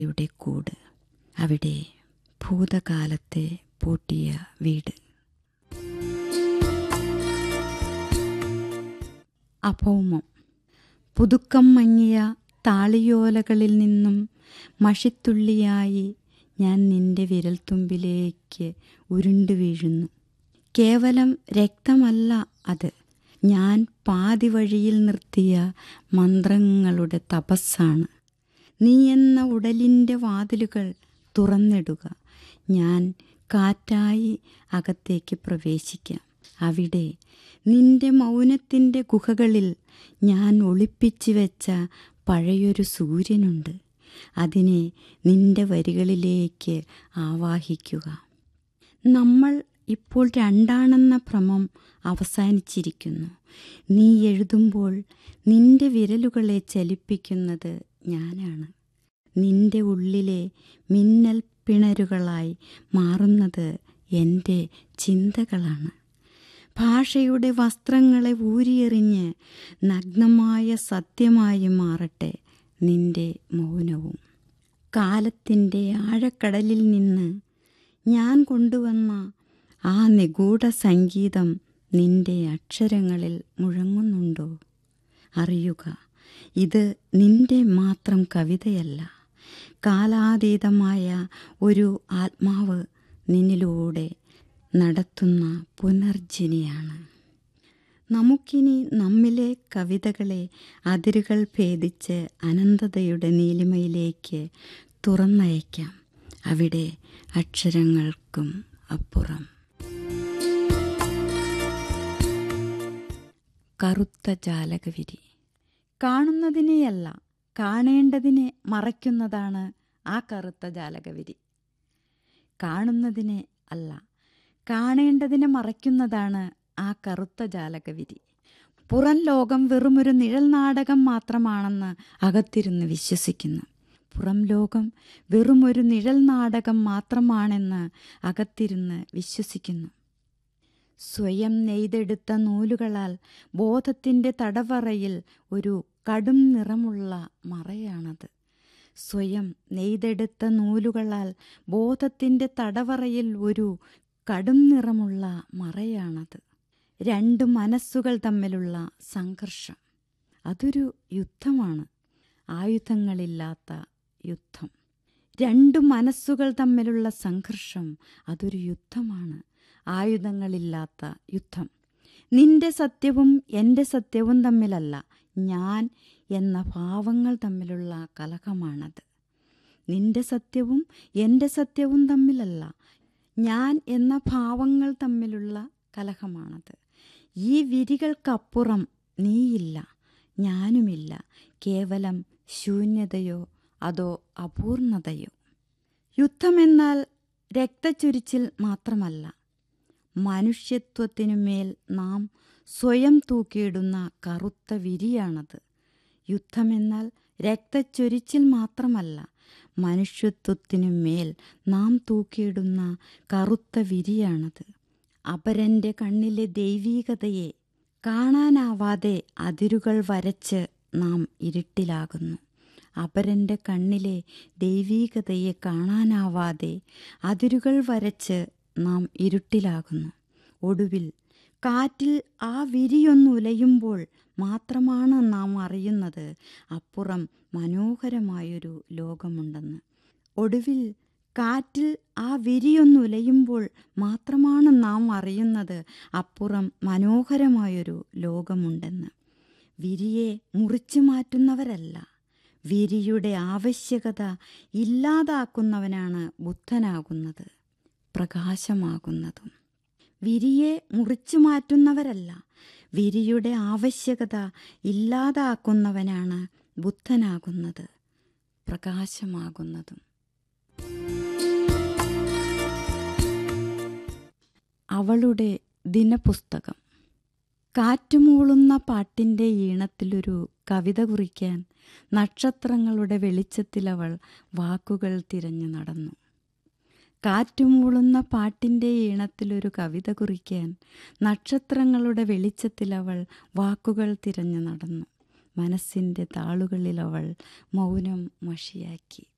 യുടെ കൂട് അവിടെ ഭൂതകാലത്തെ പൂട്ടിയ വീട് അഭൗമം പുതുക്കം മങ്ങിയ താളിയോലകളിൽ നിന്നും മഷിത്തുള്ളിയായി ഞാൻ നിന്റെ വിരൽത്തുമ്പിലേക്ക് ഉരുണ്ടു വീഴുന്നു കേവലം രക്തമല്ല അത് ഞാൻ പാതി വഴിയിൽ നിർത്തിയ മന്ത്രങ്ങളുടെ തപസ്സാണ് നീ എന്ന ഉടലിൻ്റെ വാതിലുകൾ തുറന്നിടുക ഞാൻ കാറ്റായി അകത്തേക്ക് പ്രവേശിക്കാം അവിടെ നിന്റെ മൗനത്തിൻ്റെ ഗുഹകളിൽ ഞാൻ ഒളിപ്പിച്ചു വെച്ച പഴയൊരു സൂര്യനുണ്ട് അതിനെ നിന്റെ വരികളിലേക്ക് ആവാഹിക്കുക നമ്മൾ ഇപ്പോൾ രണ്ടാണെന്ന ഭ്രമം അവസാനിച്ചിരിക്കുന്നു നീ എഴുതുമ്പോൾ നിന്റെ വിരലുകളെ ചലിപ്പിക്കുന്നത് ഞാനാണ് നിന്റെ ഉള്ളിലെ മിന്നൽ പിണരുകളായി മാറുന്നത് എൻ്റെ ചിന്തകളാണ് ഭാഷയുടെ വസ്ത്രങ്ങളെ ഊരിയെറിഞ്ഞ് നഗ്നമായ സത്യമായി മാറട്ടെ നിന്റെ മൗനവും കാലത്തിൻ്റെ ആഴക്കടലിൽ നിന്ന് ഞാൻ കൊണ്ടുവന്ന ആ നിഗൂഢ സംഗീതം നിന്റെ അക്ഷരങ്ങളിൽ മുഴങ്ങുന്നുണ്ടോ അറിയുക ഇത് നിന്റെ മാത്രം കവിതയല്ല കാലാതീതമായ ഒരു ആത്മാവ് നിന്നിലൂടെ നടത്തുന്ന പുനർജനിയാണ് നമുക്കിനി നമ്മിലെ കവിതകളെ അതിരുകൾ ഭേദിച്ച് അനന്തതയുടെ നീലിമയിലേക്ക് തുറന്നയക്കാം അവിടെ അക്ഷരങ്ങൾക്കും അപ്പുറം കറുത്ത ജാലകവിരി കാണുന്നതിനെയല്ല കാണേണ്ടതിനെ മറയ്ക്കുന്നതാണ് ആ കറുത്ത ജാലകവിരി കാണുന്നതിനെ അല്ല കാണേണ്ടതിനെ മറയ്ക്കുന്നതാണ് ആ കറുത്ത ജാലകവിരി പുറം ലോകം വെറുമൊരു നിഴൽ നാടകം മാത്രമാണെന്ന് അകത്തിരുന്ന് വിശ്വസിക്കുന്നു പുറം ലോകം വെറുമൊരു നിഴൽ നാടകം മാത്രമാണെന്ന് അകത്തിരുന്ന് വിശ്വസിക്കുന്നു സ്വയം നെയ്തെടുത്ത നൂലുകളാൽ ബോധത്തിൻ്റെ തടവറയിൽ ഒരു കടും നിറമുള്ള മറയാണത് സ്വയം നെയ്തെടുത്ത നൂലുകളാൽ ബോധത്തിൻ്റെ തടവറയിൽ ഒരു കടും നിറമുള്ള മറയാണത് രണ്ട് മനസ്സുകൾ തമ്മിലുള്ള സംഘർഷം അതൊരു യുദ്ധമാണ് ആയുധങ്ങളില്ലാത്ത യുദ്ധം രണ്ട് മനസ്സുകൾ തമ്മിലുള്ള സംഘർഷം അതൊരു യുദ്ധമാണ് ആയുധങ്ങളില്ലാത്ത യുദ്ധം നിന്റെ സത്യവും എൻ്റെ സത്യവും തമ്മിലല്ല ഞാൻ എന്ന ഭാവങ്ങൾ തമ്മിലുള്ള കലഹമാണത് നിന്റെ സത്യവും എൻ്റെ സത്യവും തമ്മിലല്ല ഞാൻ എന്ന ഭാവങ്ങൾ തമ്മിലുള്ള കലഹമാണത് ഈ വിരികൾക്കപ്പുറം നീയില്ല ഞാനുമില്ല കേവലം ശൂന്യതയോ അതോ അപൂർണതയോ യുദ്ധമെന്നാൽ രക്തച്ചൊരിച്ചിൽ മാത്രമല്ല മനുഷ്യത്വത്തിനുമേൽ നാം സ്വയം തൂക്കിയിടുന്ന കറുത്ത വിരിയാണത് യുദ്ധമെന്നാൽ രക്തച്ചൊരിച്ചിൽ മാത്രമല്ല മനുഷ്യത്വത്തിനുമേൽ നാം തൂക്കിയിടുന്ന കറുത്ത വിരിയാണത് അപരൻ്റെ കണ്ണിലെ ദൈവീകതയെ കാണാനാവാതെ അതിരുകൾ വരച്ച് നാം ഇരുട്ടിലാകുന്നു അപരൻ്റെ കണ്ണിലെ ദൈവീകതയെ കാണാനാവാതെ അതിരുകൾ വരച്ച് നാം ഇരുട്ടിലാകുന്നു ഒടുവിൽ കാറ്റിൽ ആ വിരിയൊന്നുലയുമ്പോൾ മാത്രമാണ് നാം അറിയുന്നത് അപ്പുറം മനോഹരമായൊരു ലോകമുണ്ടെന്ന് ഒടുവിൽ കാറ്റിൽ ആ വിരിയൊന്നുലയുമ്പോൾ മാത്രമാണ് നാം അറിയുന്നത് അപ്പുറം മനോഹരമായൊരു ലോകമുണ്ടെന്ന് വിരിയെ മുറിച്ചു മാറ്റുന്നവരല്ല വിരിയുടെ ആവശ്യകത ഇല്ലാതാക്കുന്നവനാണ് ബുദ്ധനാകുന്നത് പ്രകാശമാകുന്നതും വിരിയെ മുറിച്ചു മാറ്റുന്നവരല്ല വിരിയുടെ ആവശ്യകത ഇല്ലാതാക്കുന്നവനാണ് ബുദ്ധനാകുന്നത് പ്രകാശമാകുന്നതും അവളുടെ ദിനപുസ്തകം കാറ്റുമൂളുന്ന പാട്ടിൻ്റെ ഈണത്തിലൊരു കവിത കുറിക്കാൻ നക്ഷത്രങ്ങളുടെ വെളിച്ചത്തിലവൾ വാക്കുകൾ തിരഞ്ഞു നടന്നു കാറ്റുമൂളുന്ന പാട്ടിൻ്റെ ഈണത്തിലൊരു കവിത കുറിക്കാൻ നക്ഷത്രങ്ങളുടെ വെളിച്ചത്തിലവൾ വാക്കുകൾ തിരഞ്ഞു നടന്നു മനസ്സിൻ്റെ താളുകളിൽ അവൾ മൗനം മഷിയാക്കി